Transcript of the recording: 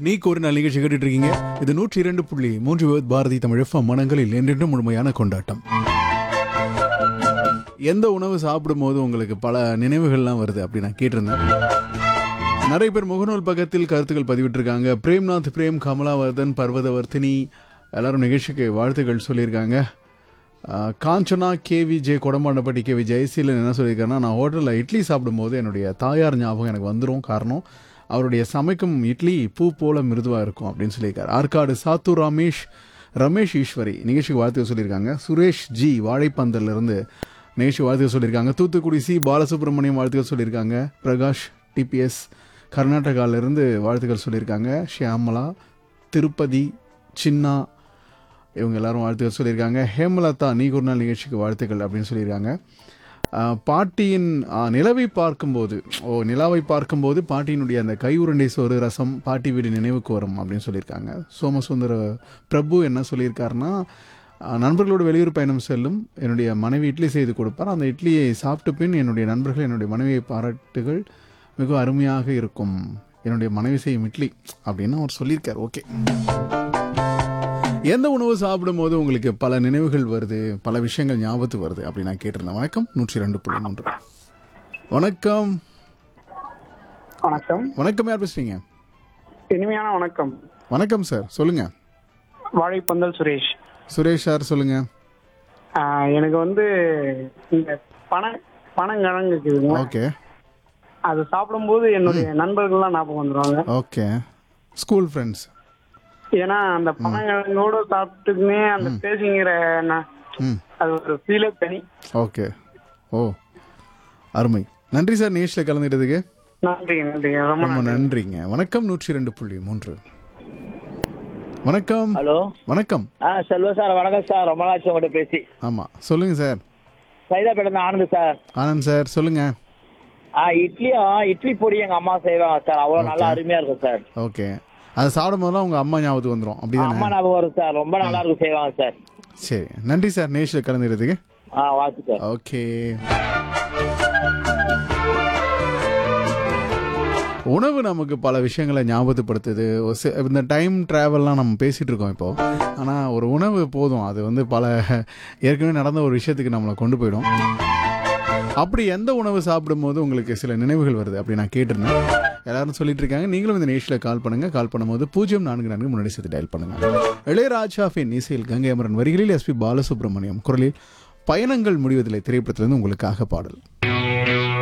நீக்கு ஒரு நாள் நிகழ்ச்சி கேட்டுட்டு இருக்கீங்க இது நூற்றி இரண்டு புள்ளி மூன்று விவத் பாரதி தமிழ் எஃப்எம் மனங்களில் என்றென்றும் முழுமையான கொண்டாட்டம் எந்த உணவு சாப்பிடும்போது உங்களுக்கு பல நினைவுகள்லாம் வருது அப்படி நான் கேட்டிருந்தேன் நிறைய பேர் முகநூல் பக்கத்தில் கருத்துக்கள் பதிவிட்டிருக்காங்க பிரேம்நாத் பிரேம் கமலாவர்தன் பர்வதவர்த்தினி எல்லாரும் நிகழ்ச்சிக்கு வாழ்த்துக்கள் சொல்லியிருக்காங்க ஆஹ், Kanchana K V J Kodamandapatti K V Jayaseelan என்ன சொல்லியிருக்காருன்னா நான் ஹோட்டலில் இட்லி சாப்பிடும்போது என்னுடைய தாயார் ஞாபகம் எனக்கு வந்துடும் காரணம் அவருடைய சமைக்கும் இட்லி பூ போல மிருதுவாக இருக்கும் அப்படின்னு சொல்லியிருக்காரு ஆற்காடு சாத்தூர் ரமேஷ் ரமேஷ் ஈஸ்வரி நிகழ்ச்சிக்கு வாழ்த்துக்கள் சொல்லியிருக்காங்க சுரேஷ் ஜி வாழைப்பந்தல்ல இருந்து நிகழ்ச்சி வாழ்த்துக்கள் சொல்லியிருக்காங்க தூத்துக்குடி சி பாலசுப்ரமணியம் வாழ்த்துக்கள் சொல்லியிருக்காங்க பிரகாஷ் டிபிஎஸ் கர்நாடகாவிலிருந்து வாழ்த்துக்கள் சொல்லியிருக்காங்க ஷியாமலா திருப்பதி சின்னா இவங்க எல்லாரும் வாழ்த்துக்கள் சொல்லியிருக்காங்க ஹேமலதா நீ ஒரு நாள் நிகழ்ச்சிக்கு வாழ்த்துக்கள் அப்படின்னு சொல்லியிருக்காங்க ஆஹ், பாட்டியின் ஆஹ், நிலவை பார்க்கும்போது ஓ நிலாவை பார்க்கும்போது பாட்டியினுடைய அந்த கை உருண்டை சோறு ரசம் பாட்டி வீடு நினைவுக்கு வரும் அப்படின்னு சொல்லியிருக்காங்க சோமசுந்தர பிரபு என்ன சொல்லியிருக்காருன்னா ஆஹ், நண்பர்களோடு வெளியூர் பயணம் செல்லும் என்னுடைய மனைவி இட்லி செய்து கொடுப்பார் அந்த இட்லியை சாப்பிட்ட பின் என்னுடைய நண்பர்கள் என்னுடைய மனைவியை பாராட்டுகள் மிக அருமையாக இருக்கும் என்னுடைய மனைவி செய்யும் இட்லி அப்படின்னு அவர் சொல்லியிருக்கார் ஓகே எந்த உணவு சாப்பிடும்போது உங்களுக்கு பல நினைவுகள் வருது பல விஷயங்கள் ஞாபகத்துக்கு வருது அப்படி நான் கேட்டிருந்தேன் வணக்கம் நூற்றி ரெண்டு புள்ளி மூன்று வணக்கம் வணக்கம் வணக்கம் யார் பேசுறீங்க இனிமையான வணக்கம் வணக்கம் சார் சொல்லுங்க வாழைப்பந்தல் சுரேஷ் சுரேஷ் சார் சொல்லுங்க ஆஹ் எனக்கு வந்து இந்த பனை பனங்கிழங்கு இருக்குதுங்க ஓகே அது சாப்பிடும்போது என்னுடைய நண்பர்கள்லாம் ஞாபகம் வந்துருவாங்க ஓகே ஸ்கூல் ஃப்ரெண்ட்ஸ் ஏன்னா அந்த பனங்கிழங்கோட சாப்பிட்டுக்குனே அந்த பேசிங்கிற ந- ம் அது ஒரு ஃபீலே தனி ஓகே ஓ அருமை நன்றி சார் நேஷில் கலந்துட்டதுக்கு நன்றிங்க நன்றிங்க ரொம்ப ரொம்ப நன்றி நன்றிங்க வணக்கம் நூற்றி ரெண்டு புள்ளி மூன்று வணக்கம் ஹலோ வணக்கம் ஆ செல்வ சார் வணக்கம் சார் ரொம்ப நாளாச்சு உங்கள்கிட்ட பேசி ஆமாம் சொல்லுங்க sir Saidapet Anand sir Anand sir சொல்லுங்க ஆ இட்லியும் இட்லி பொடி எங்க அம்மா செய்வாங்க சார் அவ்வளவு நல்லா அருமையா இருக்கும் சார் ஓகே அதை சாப்பிடும் போதெல்லாம் உங்கள் அம்மா ஞாபகத்துக்கு வந்துடும் அம்மா அப்படிதானே ஞாபகம் வரும் சார் ரொம்ப நல்லா இருக்கும் செய்வாங்க சார் சரி நன்றி சார் நேஷில் கலந்துக்கிறதுக்கு ஆ வாழ்த்து சார் ஓகே உணவு நமக்கு பல விஷயங்களை ஞாபகப்படுத்துது ஒரு சி- இந்த டைம் ட்ராவல்லாம் நம்ம பேசிகிட்டு இருக்கோம் இப்போ ஆனால் ஒரு உணவு போதும் அது வந்து பல ஏற்கனவே நடந்த ஒரு விஷயத்துக்கு நம்மளை கொண்டு போயிடும் அப்படி எந்த உணவு சாப்பிடும்போது உங்களுக்கு சில நினைவுகள் வருது அப்படி நான் கேட்டிருந்தேன் எல்லாரும் சொல்லிட்டு இருக்காங்க நீங்களும் இந்த நேஷில் கால் பண்ணுங்க கால் பண்ணும்போது பூஜ்ஜியம் நான்கு நான்கு முன்னாடி சேர்த்து டயல் பண்ணுங்க இளையராஜாவின் இசையில் கங்கை அமரன் வரிகளில் எஸ்பி பாலசுப்ரமணியம் குரலில் பயணங்கள் முடிவதில்லை திரைப்படத்திலிருந்து உங்களுக்காக பாடல்